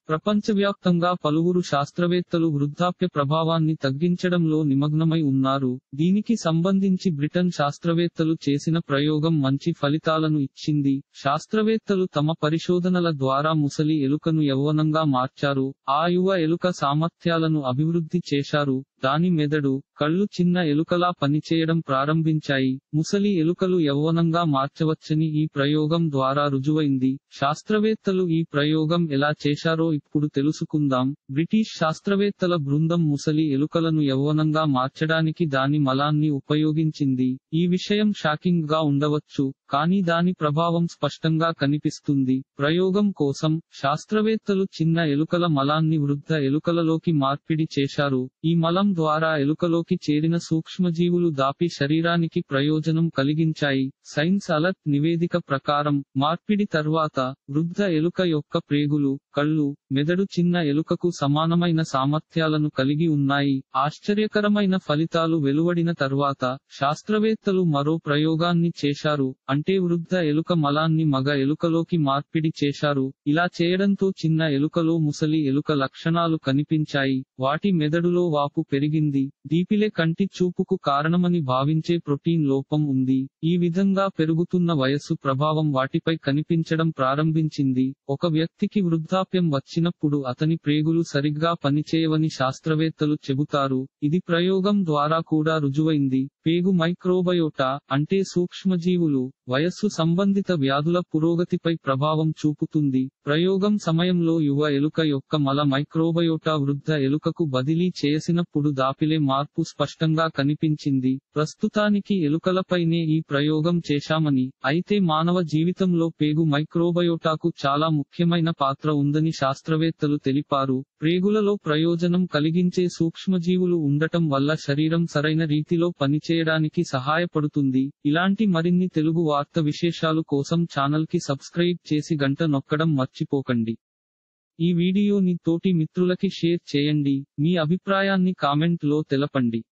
ప్రపంచవ్యాప్తంగా పలువురు శాస్త్రవేత్తలు వృద్ధాప్య ప్రభావాన్ని తగ్గించడంలో నిమగ్నమై ఉన్నారు దీనికి సంబంధించి బ్రిటన్ శాస్త్రవేత్తలు చేసిన ప్రయోగం మంచి ఫలితాలను ఇచ్చింది శాస్త్రవేత్తలు తమ పరిశోధనల ద్వారా ముసలి ఎలుకను యవ్వనంగా మార్చారు ఆ యువ ఎలుక సామర్థ్యాలను అభివృద్ధి చేశారు దాని మెదడు కళ్ళు చిన్న ఎలుకలా పనిచేయడం ప్రారంభించాయి ముసలి ఎలుకలు యవ్వనంగా మార్చవచ్చని ఈ ప్రయోగం ద్వారా రుజువైంది శాస్త్రవేత్తలు ఈ ప్రయోగం ఎలా చేశారో ఇప్పుడు తెలుసుకుందాం బ్రిటిష్ శాస్త్రవేత్తల బృందం ముసలి ఎలుకలను యవ్వనంగా మార్చడానికి దాని మలాన్ని ఉపయోగించింది ఈ విషయం షాకింగ్ గా ఉండవచ్చు కానీ దాని ప్రభావం స్పష్టంగా కనిపిస్తుంది ప్రయోగం కోసం శాస్త్రవేత్తలు చిన్న ఎలుకల మలాన్ని వృద్ధ ఎలుకలలోకి మార్పిడి చేశారు ఈ మలం ద్వారా ఎలుకలోకి చేరిన సూక్ష్మజీవులు దాపి శరీరానికి ప్రయోజనం కలిగించాయి సైన్స్ అలర్ట్ నివేదిక ప్రకారం మార్పిడి తర్వాత వృద్ధ ఎలుక యొక్క ప్రేగులు కళ్ళు మెదడు చిన్న ఎలుకకు సమానమైన సామర్థ్యాలను కలిగి ఉన్నాయి ఆశ్చర్యకరమైన ఫలితాలు వెలువడిన తర్వాత శాస్త్రవేత్తలు మరో ప్రయోగాన్ని చేశారు అంటే వృద్ధ ఎలుక మలాన్ని మగ ఎలుకలోకి మార్పిడి చేశారు ఇలా చేయడంతో చిన్న ఎలుకలో ముసలి ఎలుక లక్షణాలు కనిపించాయి వాటి మెదడులో వాపు పెరిగింది దీపిలే కంటి చూపుకు కారణమని భావించే ప్రోటీన్ లోపం ఉంది ఈ విధంగా పెరుగుతున్న వయస్సు ప్రభావం వాటిపై కనిపించడం ప్రారంభించింది ఒక వ్యక్తికి వృద్ధాప్యం వచ్చినప్పుడు అతని ప్రేగులు సరిగ్గా పనిచేయవని శాస్త్రవేత్తలు చెబుతారు ఇది ప్రయోగం ద్వారా కూడా రుజువైంది పేగు మైక్రోబయోటా అంటే సూక్ష్మజీవులు వయస్సు సంబంధిత వ్యాధుల పురోగతిపై ప్రభావం చూపుతుంది ప్రయోగం సమయంలో యువ ఎలుక యొక్క మల మైక్రోబయోటా వృద్ధ ఎలుకకు బదిలీ చేసినప్పుడు దాపిలే మార్పు స్పష్టంగా కనిపించింది ప్రస్తుతానికి ఎలుకలపైనే ఈ ప్రయోగం చేశామని అయితే మానవ జీవితంలో పేగు మైక్రోబయోటాకు చాలా ముఖ్యమైన పాత్ర ఉందని శాస్త్రవేత్తలు తెలిపారు ప్రేగులలో ప్రయోజనం కలిగించే సూక్ష్మజీవులు ఉండటం వల్ల శరీరం సరైన రీతిలో పనిచేయడానికి సహాయపడుతుంది ఇలాంటి మరిన్ని తెలుగు వార్త విశేషాలు కోసం ఛానల్ కి సబ్స్క్రైబ్ చేసి గంట నొక్కడం మర్చిపోకండి ఈ వీడియోని తోటి మిత్రులకి షేర్ చేయండి మీ అభిప్రాయాన్ని కామెంట్ లో తెలపండి